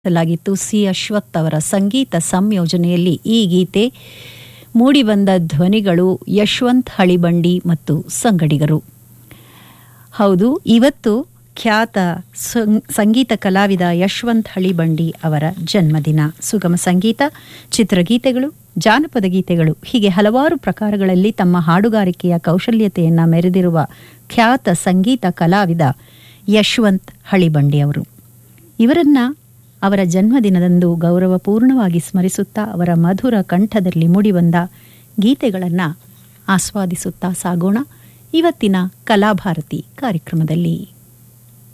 ಲಾಗಿತ್ತು C Ashwath ಅವರ ಸಂಗೀತ ಸಂಯೋಜನೆಯಲ್ಲಿ ಈ ಗೀತೆ ಮೂಡಿಬಂದ ಧ್ವನಿಗಳು ಯಶವಂತ್ ಹಳಿಬಂಡಿ ಮತ್ತು ಸಂಗಡಿಗರು ಹೌದು ಇವತ್ತು ಖ್ಯಾತ ಸಂ- ಸಂಗೀತ ಕಲಾವಿದ ಯಶವಂತ್ ಹಳಿಬಂಡಿ ಅವರ ಜನ್ಮದಿನ ಸುಗಮ ಸಂಗೀತ ಚಿತ್ರಗೀತೆಗಳು ಜಾನಪದ ಗೀತೆಗಳು ಹೀಗೆ ಹಲವಾರು ಪ್ರಕಾರಗಳಲ್ಲಿ ತಮ್ಮ ಹಾಡುಗಾರಿಕೆಯ ಕೌಶಲ್ಯತೆಯನ್ನ ಮೆರೆದಿರುವ ಖ್ಯಾತ ಸಂಗೀತ ಕಲಾವಿದ ಯಶವಂತ್ ಹಳಿಬಂಡಿ ಅವರು ಇವರನ್ನ ಅವರ ಜನ್ಮದಿನದಂದು ಗೌರವಪೂರ್ಣವಾಗಿ ಸ್ಮರಿಸುತ್ತಾ ಅವರ ಮಧುರ ಕಂಠದಲ್ಲಿ ಮೂಡಿಬಂದ ಗೀತೆಗಳನ್ನು ಆಸ್ವಾದಿಸುತ್ತಾ ಸಾಗೋಣ ಇವತ್ತಿನ ಕಲಾಭಾರತಿ ಕಾರ್ಯಕ್ರಮದಲ್ಲಿ